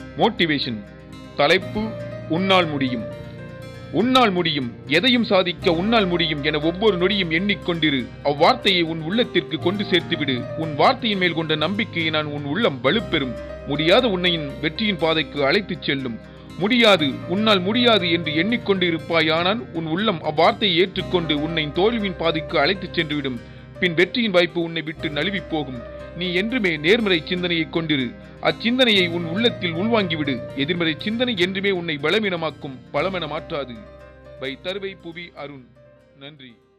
motivation தலைப்பு உன்னால் முடியும் உன்னால் முடியும் எதையும் சாதிக்க உன்னால் முடியும் என ஒவ்வொரு நொடியும் எண்ணிக்கொண்டிரு அவ்வார்த்தையை உன் உள்ளத்திற்கு கொண்டு சேர்த்துவிடு உன் வார்த்தையின் மேல் கொண்ட நம்பிக்கையை நான் உன் உள்ளம் வலுப்பெறும் முடியாத உன்னையின் வெற்றியின் பாதைக்கு அழைத்துச் செல்லும் முடியாது உன்னால் முடியாது என்று எண்ணிக்கொண்டு இருப்பாயானால் உன் உள்ளம் அவ்வார்த்தையை ஏற்றுக்கொண்டு உன்னை தோல்வியின் பாதைக்கு அழைத்துச் சென்றுவிடும் பின் வெற்றியின் வாய்ப்பு உன்னை விட்டு நழுவிப் போகும் நீ என்றுமே நேர்மறை சிந்தனையை கொண்டிரு அச்சிந்தனையை உன் உள்ளத்தில் உள்வாங்கிவிடு எதிர்மறை சிந்தனை என்றுமே உன்னை பலவீனமாக்கும் பலமென மாற்றாது பை தருவை புவி அருண் நன்றி